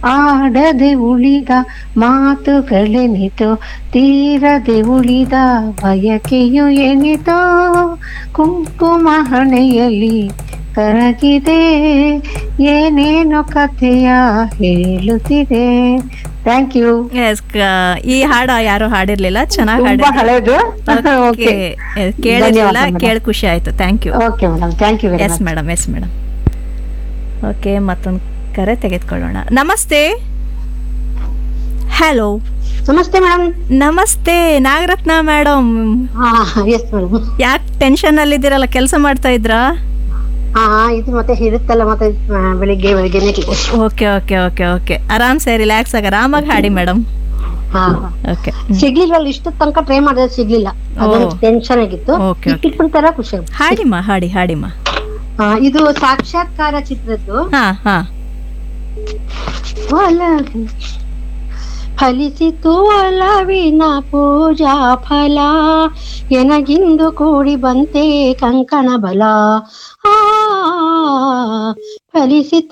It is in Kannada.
ಆಡದೆ ಉಳಿದ ಮಾತುಗಳೆನಿತೋ ತೀರದೆ ಉಳಿದ ಬಯಕೆಯು ಎನಿತೋ ಕುಂಕುಮ ಹಣೆಯಲ್ಲಿ ಕರಗಿದೆ ಏನೇನೋ ಕಥೆಯ ಹೇಳುತ್ತಿದೆ ಥ್ಯಾಂಕ್ ಯು Yes, ಕ- ಈ ಹಾಡ ಯಾರು ಹಾಡಿರ್ಲಿಲ್ಲ ಚೆನ್ನಾಗಿ ತುಂಬಾ ಹಾಡಿದ್ರು ಹಳೇದು ಓಕೆ ಕೇಳಿರಲಿಲ್ಲ ಧನ್ಯವಾದ ಕೇಳಿ ಖುಷಿ ಆಯ್ತು thank you okay madam thank you very yes madam yes madam okay ಮತ್ತೊಂದು ಕರೆ ತೆಗೆದುಕೊಳ್ಳೋಣ ನಮಸ್ತೆ ಹಲೋ ನಮಸ್ತೆ ಮೇಡಮ್ ನಮಸ್ತೆ ನಾಗರತ್ನ ಮೇಡಮ್ ಹಾ ಎಸ್ ಮೇಡಮ್ ಯಾಕೆ ಟೆನ್ಷನ್ ಅಲ್ಲಿದ್ದೀರಲ್ಲ ಕೆಲಸ ಮಾಡ್ತಾ ಇದ್ರಾ ಹಾ ಇದು ಮತ್ತೆ ಇರುತ್ತಲ್ಲ ಮತ್ತೆ ಆ, ಬೆಳಿಗ್ಗೆ ಬೆಳಿಗ್ಗೆನೆ ಓಕೆ ಓಕೆ ಓಕೆ ಓಕೆ ಆರಾಮ್ಸೆ ರಿಲ್ಯಾಕ್ಸ್ ಆಗಿ ಆರಾಮಾಗಿ ಹಾಡಿ ಮೇಡಮ್ ಹಾ ಓಕೆ ಸಿಗ್ಲಿಲ್ವಲ್ಲ ಇಷ್ಟು ತನಕ ಟ್ರೈ ಮಾಡಿದ್ರೆ ಸಿಗ್ಲಿಲ್ಲ ಅದೊಂದು ಓ. ಟೆನ್ಷನ್ ಆಗಿತ್ತು Okay, okay. ಇಟ್ಬಿಡ್ತಾರ ಖುಷಿ ಆಗುತ್ತೆ. ಹಾಡಿಮ್ಮ ಹಾಡಿ ಹಾಡಿಮ್ಮ ಆ, ಇದು ಸಾಕ್ಷಾತ್ಕಾರ ಚಿತ್ರದ್ದು ಹಾ ಹಾ ಒಲವು ಫಲಿಸಿತು ಒಲವಿನ ಪೂಜಾ ಫಲ ಎನಗಿಂದು ಕೂಡಿ ಬಂತೆ ಕಂಕಣ ಬಲ ಆ ಫಲಿಸಿತು